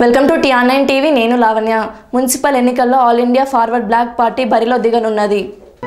Welcome to TR nine TV నేను Lavanya municipal ఎన్నికల్లో all India forward block party బరిలో దిగనున్నది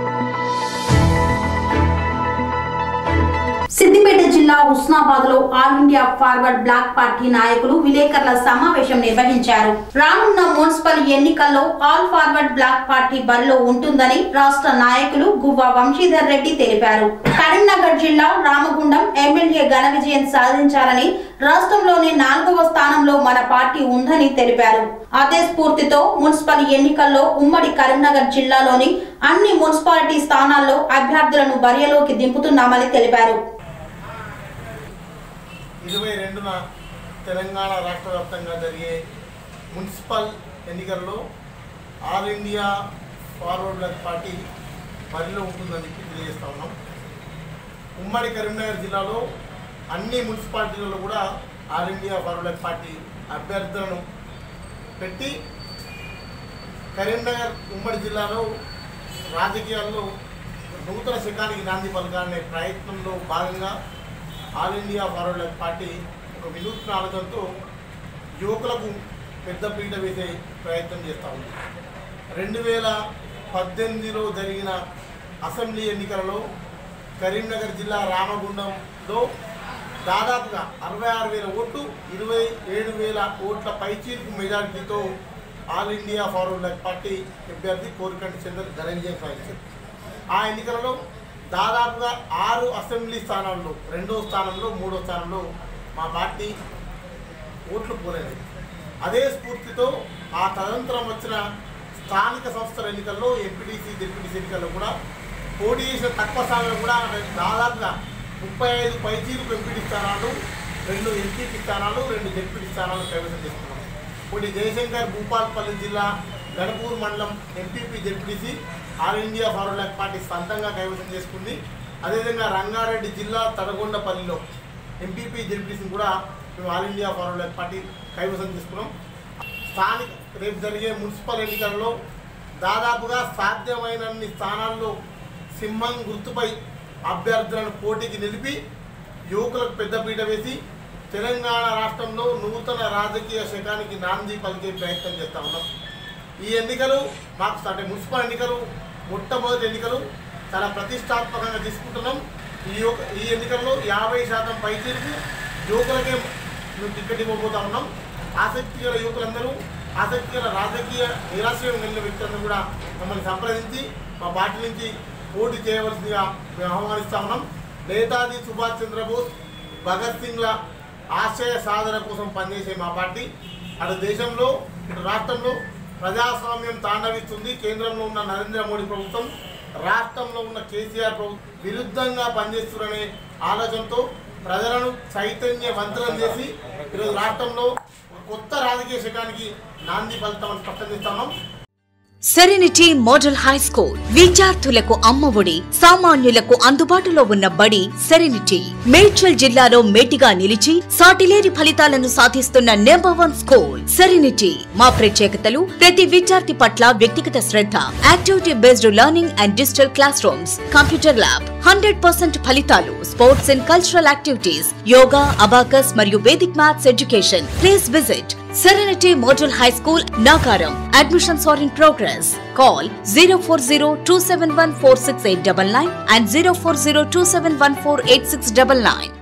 సిద్దిపేట జిల్లా ఉస్నాబాద్ లో all India forward block party నాయకులు విలేకరుల సమావేశం నిర్వహించారు రానున్న మున్సిపల్ ఎన్నికల్లో ఆల్ ఫార్వర్డ్ బ్లాక్ పార్టీ బరిలో ఉంటుందని రాష్ట్ర నాయకులు గువ్వ వంశీధర్ రెడ్డి తెలిపారు కరీంనగర్ జిల్లా రామగుండం ఎమ్మెల్యే ఘన విజయం సాధించాలని రాష్ట్రంలోనే నాలుగవ స్థానంలో మన పార్టీ ఉందని తెలిపారు అదే స్ఫూర్తితో మున్సిపల్ ఎన్నికల్లో ఉమ్మడి కరీంనగర్ జిల్లాలోని అన్ని మున్సిపాలిటీ స్థానాల్లో అభ్యర్థులను బరిలోకి దింపుతున్నామని తెలిపారు ఇరవై రెండున తెలంగాణ రాష్ట్ర వ్యాప్తంగా జరిగే మున్సిపల్ ఎన్నికల్లో all India forward block party బరిలో ఉంటుందని చెప్పి తెలియజేస్తా ఉన్నాం ఉమ్మడి కరీంనగర్ జిల్లాలో అన్ని మున్సిపాలిటీలలో కూడా all India forward block party అభ్యర్థులను పెట్టి కరీంనగర్ ఉమ్మడి జిల్లాలో రాజకీయాల్లో నూతన శకానికి నాంది పలకాలనే ప్రయత్నంలో భాగంగా all India forward block party ఒక వినూత్న ఆలోచనతో యువకులకు పెద్ద పీట వేసే ప్రయత్నం చేస్తూ ఉంది రెండు వేల పద్దెనిమిదిలో జరిగిన అసెంబ్లీ ఎన్నికలలో కరీంనగర్ జిల్లా రామగుండంలో దాదాపుగా అరవై ఆరు వేల ఓట్లు ఇరవై ఏడు వేల ఓట్ల పైచీలకు మెజారిటీతో all India forward block party అభ్యర్థి కోరికంటి చందర్ ఘన విజయం సాధించారు ఆ ఎన్నికలలో దాదాపుగా ఆరు అసెంబ్లీ స్థానాల్లో రెండో స్థానంలో మూడో స్థానంలో మా పార్టీ ఓట్లు పోలేదు అదే స్ఫూర్తితో ఆ తదనంతరం వచ్చిన స్థానిక సంస్థల ఎన్నికల్లో ఎంపీటీసీ డిప్యూటీసీ ఎన్నికల్లో కూడా పోటీ చేసిన తక్కువ స్థానాలు కూడా దాదాపుగా ముప్పై ఐదు పైచీలకు ఎంపీటీ స్థానాలు రెండు ఎంపీపీ స్థానాలు రెండు డిప్యూటీ స్థానాలు కైవసం చేసుకున్నాం పోటీ జయశంకర్ భూపాల్పల్లి జిల్లా గణపూర్ మండలం ఎంపీపీ డిప్యూటీసీ all India forward block party సొంతంగా కైవసం చేసుకుంది అదేవిధంగా రంగారెడ్డి జిల్లా తడగొండపల్లిలో ఎంపీపీ డిప్యూటీసీని కూడా మేము all India forward block party కైవసం చేసుకున్నాం స్థానిక రేపు జరిగే మున్సిపల్ ఎన్నికల్లో దాదాపుగా సాధ్యమైనన్ని స్థానాల్లో సింహం గుర్తుపై అభ్యర్థులను పోటీకి నిలిపి యువకులకు పెద్దపీట వేసి తెలంగాణ రాష్ట్రంలో నూతన రాజకీయ శకానికి నాంది పలికే ప్రయత్నం చేస్తా ఉన్నాం ఈ ఎన్నికలు మాకు అంటే మున్సిపల్ ఎన్నికలు మొట్టమొదటి ఎన్నికలు చాలా ప్రతిష్టాత్మకంగా తీసుకుంటున్నాం ఈ యొక్క ఈ ఎన్నికల్లో యాభై శాతం పైచీలకు యువకులకే మేము టికెట్ ఇవ్వబోతా ఉన్నాం ఆసక్తి గల యువకులందరూ ఆసక్తి గల రాజకీయ నిరాశయం కలిగిన వ్యక్తులందరూ కూడా మమ్మల్ని సంప్రదించి మా పార్టీ నుంచి పోటీ చేయవలసిందిగా మేము ఆహ్వానిస్తా ఉన్నాం నేతాజీ సుభాష్ చంద్రబోస్ భగత్ సింగ్ల ఆశయ సాధన కోసం పనిచేసే మా పార్టీ అటు దేశంలో ఇటు రాష్ట్రంలో ప్రజాస్వామ్యం తాండవిస్తుంది కేంద్రంలో ఉన్న నరేంద్ర మోడీ ప్రభుత్వం రాష్ట్రంలో ఉన్న కేసీఆర్ ప్రభుత్వం విరుద్ధంగా పనిచేస్తున్నారనే ఆలోచనతో ప్రజలను చైతన్యవంతులం చేసి ఈరోజు రాష్ట్రంలో ఒక కొత్త రాజకీయ శకానికి నాంది పలుతామని స్పష్టం చేస్తున్నాం సెరెనిటీ మోడల్ హై స్కూల్ విద్యార్థులకు అమ్మఒడి సామాన్యులకు అందుబాటులో ఉన్న బడి సెరెనిటీ మేడ్చల్ జిల్లాలో మేటిగా నిలిచి సాటిలేని ఫలితాలను సాధిస్తున్న నెంబర్ వన్ స్కూల్ సెరెనిటీ మా ప్రత్యేకతలు ప్రతి విద్యార్థి పట్ల వ్యక్తిగత శ్రద్ధ activity based learning and digital class rooms computer lab hundred percent ఫలితాలు sports and cultural activities yoga abacus మరియు vedic maths education please visit Serenity Model High School, Nagaram. Admissions are in progress. Call 040 and 040 271 8699.